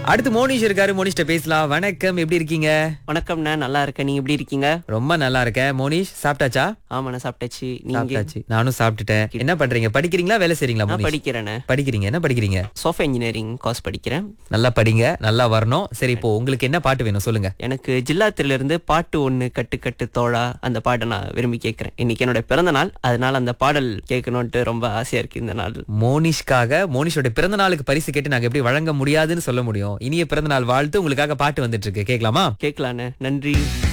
அடுத்து மோனிஷ் இருக்காரு மோனிஷ்ட பேசலாம் வணக்கம் எப்படி இருக்கீங்க வணக்கம்ண்ணா நல்லா இருக்கேன் நீங்க எப்படி இருக்கீங்க ரொம்ப நல்லா இருக்கேன் மோனிஷ் சாப்பிட்டாச்சா ஆமாண்ணா சாப்பிட்டாச்சு நீங்க சாப்பிட்டாச்சு நானும் சாப்பிட்டுட்டேன் என்ன பண்றீங்க படிக்கிறீங்களா வேலை செய்றீங்களா நான் மோனிஷ் படிக்கிறேண்ணே படிக்கிறீங்க என்ன படிக்கிறீங்க சாஃப்ட்வேர் இன்ஜினியரிங் கோர்ஸ் படிக்கிறேன் நல்லா படிங்க நல்லா வரணும் சரி இப்போ உங்களுக்கு என்ன பாட்டு வேணும் சொல்லுங்க எனக்கு ஜில்லாத்தில இருந்து பாட்டு ஒண்ணு கட்டு கட்டு தோழா அந்த பாட்டை நான் விரும்பி கேட்கிறேன் இன்னைக்கு என்னோட பிறந்த நாள் அதனால அந்த பாடல் கேட்கணும்ட்டு ரொம்ப ஆசையா இருக்கு இந்த நாள் மோனிஷ்காக மோனிஷோட பிறந்த நாளுக்கு பரிசு கேட்டு நாங்க எப்படி வழங்க முடியாதுன்னு சொல்ல முடியும் இனிய பிறந்த நாள் வாழ்த்து உங்களுக்காக பாட்டு வந்துட்டு இருக்கு கேட்கலாமா கேட்கலாண்ணே நன்றி